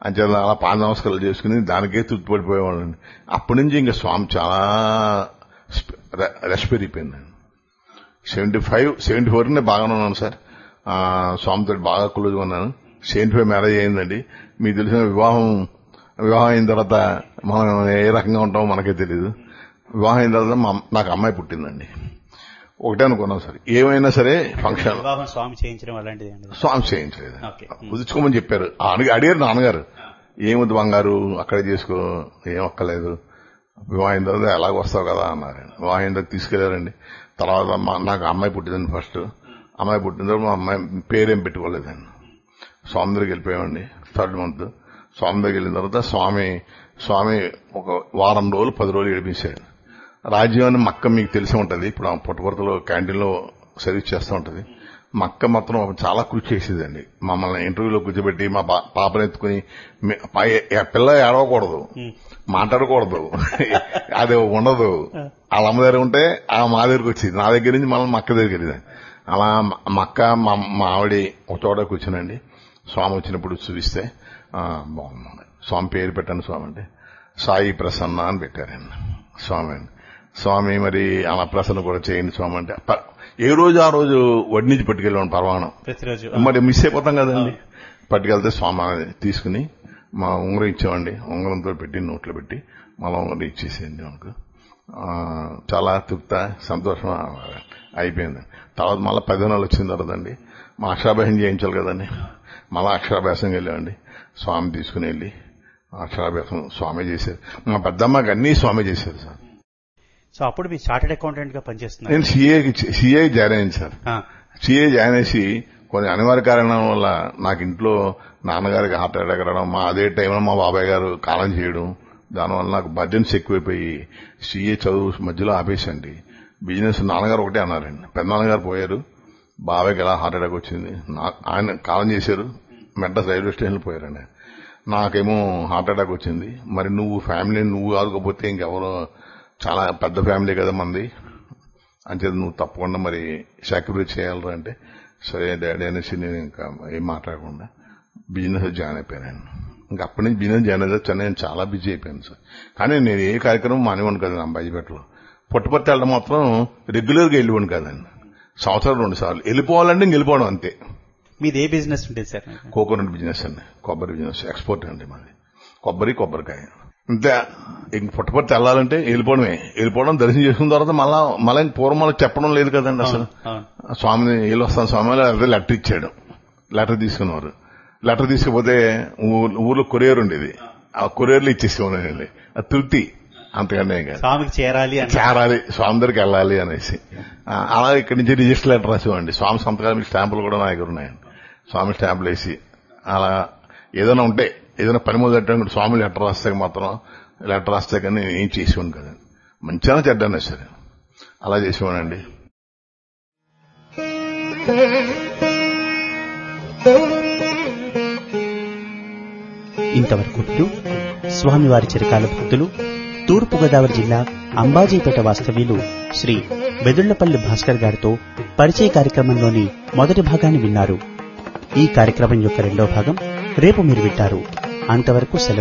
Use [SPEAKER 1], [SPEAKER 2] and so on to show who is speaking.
[SPEAKER 1] అంచేత అలా పాద నమస్కారాలు చేసుకుని దానికే తృప్తిపడిపోయేవాళ్ళండి అప్పటి నుంచి ఇంకా స్వామి చాలా స్ప- రె- రెస్ట్ పెరిగిపోయిందండి సెవెంటీ ఫైవ్ సెవెంటీ ఫోర్ బాగానే ఉన్నాను సార్ ఆ, స్వామితో బాగా క్లోజ్గా ఉన్నాను సెవెంటీ ఫైవ్ మ్యారేజ్ అయిందండి మీకు తెలిసిన వివాహం వివాహం అయిన తర్వాత మనం ఏ రకంగా ఉంటామో మనకే తెలియదు వివాహం అయిన తర్వాత మా- నాకు అమ్మాయి పుట్టిందండి ఒకటే అనుకున్నాం సార్ ఏమైనా సరే ఫంక్షన్
[SPEAKER 2] వివాహం స్వామి చేయించడం అలాంటిది అండి
[SPEAKER 1] స్వామి చేయించలేదు
[SPEAKER 2] ఓకే.
[SPEAKER 1] కుదుర్చుకోమని చెప్పారు ఆ అడిగి అడిగారు నాన్నగారు ఏముంది బంగారు అక్కడే చేసుకో ఏం ఒక్కలేదు వివాహం అయిన తర్వాత ఎలాగ వస్తావు కదా అన్నారు వివాహం అయిన తర్వాత తీసుకెళ్లారండి తర్వాత మా- నాకు అమ్మాయి పుట్టిందండి ఫస్ట్ అమ్మాయి పుట్టిన తర్వాత మా అమ్మాయి పేరేం పెట్టుకోలేదండి స్వామి దగ్గరికి వెళ్ళిపోయామండి థర్డ్ మంత్ స్వామి దగ్గరికి వెళ్ళిన తర్వాత స్వామి స్వామి ఒక వారం రోజులు పది రోజులు ఏడిపించారు రాజ్యం అని మక్క మీకు తెలిసి ఉంటది ఇప్పుడు ఆ పుట్టపర్తిలో క్యాంటీన్లో సర్వీస్ చేస్తూ ఉంటది మక్క మాత్రం చాలా కృషి చేసేదండి మమ్మల్ని ఇంటర్వ్యూలో కూర్చోబెట్టి మా పా- పాపని ఎత్తుకుని మీ- పా- ఏ- పిల్ల ఏడవకూడదు మాట్లాడకూడదు అది ఉండదు వాళ్ళ అమ్మ దగ్గర ఉంటే ఆ మా దగ్గరికి వచ్చింది నా దగ్గర నుంచి మళ్ళీ మక్క దగ్గరికి వెళ్ళేది అలా మ- మక్క మా మా ఆవిడ ఒక చోట కూర్చునండి స్వామి వచ్చినప్పుడు చూపిస్తే ఆ, బాగుంది స్వామి పేరు పెట్టండి స్వామి అంటే సాయి ప్రసన్న అని పెట్టారండి స్వామి అండి స్వామి మరి అలా ప్రసన్న కూడా చేయండి స్వామి అంటే ప- ఏ రోజు ఆ రోజు వడ్డీ నుంచి పట్టుకెళ్ళాను పర్వాణం
[SPEAKER 2] ప్రతిరోజు
[SPEAKER 1] మరి మిస్ అయిపోతాం కదండి పట్టుకెళ్తే స్వామి తీసుకుని మా ఉంగరం ఇచ్చామండి ఉంగరంతో పెట్టి నోట్లో పెట్టి మళ్ళా ఉంగరం ఇచ్చేసేయండి మనకు ఆ, చాలా తృప్త సంతోషం అయిపోయింది తర్వాత మళ్ళీ పదిహేను వచ్చిన తర్వాత అండి మా అక్షరాభ్యాసం చేయించాలి కదండి మళ్ళా అక్షరాభ్యాసం వెళ్ళామండి స్వామి తీసుకుని వెళ్ళి అక్షరాభ్యాసం స్వామి చేశారు మా పెద్దమ్మకి అన్ని స్వామి చేశారు సార్
[SPEAKER 2] సో అప్పుడు మీరు చార్టెడ్ అకౌంటెంట్ గా పనిచేస్తున్నారు
[SPEAKER 1] నేను సిఏకి సిఏ జాయిన్ అయ్యాను సార్
[SPEAKER 2] ఆ,
[SPEAKER 1] సిఏ జాయిన్ చేసి కొన్ని అనివార్య కారణం వల్ల నాకు ఇంట్లో నాన్నగారికి హార్ట్ అటాక్ రావడం మా అదే టైంలో మా బాబాయ్ గారు కాలం చేయడం దానివల్ల నాకు బర్జన్స్ ఎక్కువైపోయి సిఏ చదువు మధ్యలో ఆపేసండి బిజినెస్ నాన్నగారు ఒకటే అన్నారండి పెద్దనాన్నగారు పోయారు బాబాయ్కి ఎలా హార్ట్ అటాక్ వచ్చింది నా- ఆయన కాలం చేశారు మెడ్రాస్ రైల్వే స్టేషన్లో పోయారండి నాకేమో హార్ట్ అటాక్ వచ్చింది మరి నువ్వు ఫ్యామిలీ నువ్వు ఆదుకోపోతే ఇంకెవరో చాలా పెద్ద ఫ్యామిలీ కదా మంది అంచేది నువ్వు తప్పకుండా మరి సాక్రిఫైస్ చేయాలరా అంటే సరే డాడీ అనేసి నేను ఇంకా ఏం మాట్లాడకుండా బిజినెస్ జాయిన్ అయిపోయాను ఇంకా అప్పటి నుంచి బిజినెస్ జాయిన్ అయితే నేను చాలా బిజీ అయిపోయాను సార్ కానీ నేను ఏ కార్యక్రమం మానేవాను కదండి అంబాజీపేటలో పుట్టపర్తి వెళ్ళడం మాత్రం రెగ్యులర్గా వెళ్ళిపోను కదండి సంవత్సరం రెండు సార్లు వెళ్ళిపోవాలంటే ఇంక వెళ్ళిపోవడం అంతే
[SPEAKER 2] మీది ఏ బిజినెస్ ఉంటుంది సార్ మీకు?
[SPEAKER 1] కోకోనట్ బిజినెస్ అండి కొబ్బరి బిజినెస్ ఎక్స్పోర్ట్ అండి మాది కొబ్బరి కొబ్బరికాయ అంతే ఇంక పుట్టపర్తి వెళ్ళాలంటే వెళ్ళిపోవడమే వెళ్ళిపోవడం దర్శనం చేసుకున్న తర్వాత మళ్ళా మళ్ళీ ఇంక పూర్వం మనకు చెప్పడం లేదు కదండి అసలు
[SPEAKER 2] అవును
[SPEAKER 1] స్వామిని వెళ్ళి వస్తాను స్వామి అదే లెటర్ ఇచ్చాడు లెటర్ తీసుకున్నారు లెటర్ తీసుకుపోతే ఊ- ఊర్లో కొరియర్ ఉండేది ఆ కొరియర్లో ఇచ్చేసేవాళ్ళండి ఆ తృప్తి అంతకంటే ఇంకా
[SPEAKER 2] స్వామికి చేరాలి అని
[SPEAKER 1] చేరాలి స్వామి దగ్గరికి వెళ్ళాలి అనేసి ఆ, అలా ఇక్కడి నుంచి రిజిస్టర్ లెటర్ రాసేవాడి స్వామి సంతకాల స్టాంపులు కూడా నా దగ్గర ఉన్నాయండి స్వామి స్టాంపులు వేసి అలా ఏదైనా ఉంటే ఏదైనా పని మొదలెట్టడం స్వామి లెటర్ రాస్తే మాత్రం లెటర్ రాస్తే కానీ నేను ఏం చేసేవాడిని కదండి మంచిగా చెడ్డాను సరే అలా చేసేవాడండి
[SPEAKER 2] ఇంతవరకు మీరు స్వామివారి చిరకాల భక్తులు తూర్పు గోదావరి జిల్లా అంబాజీపేట వాస్తవ్యులు శ్రీ బెదుళ్లపల్లి భాస్కర్ గారితో పరిచయ కార్యక్రమంలోని మొదటి భాగాన్ని విన్నారు ఈ కార్యక్రమం యొక్క రెండో భాగం రేపు మీరు వింటారు అంతవరకు సెలవు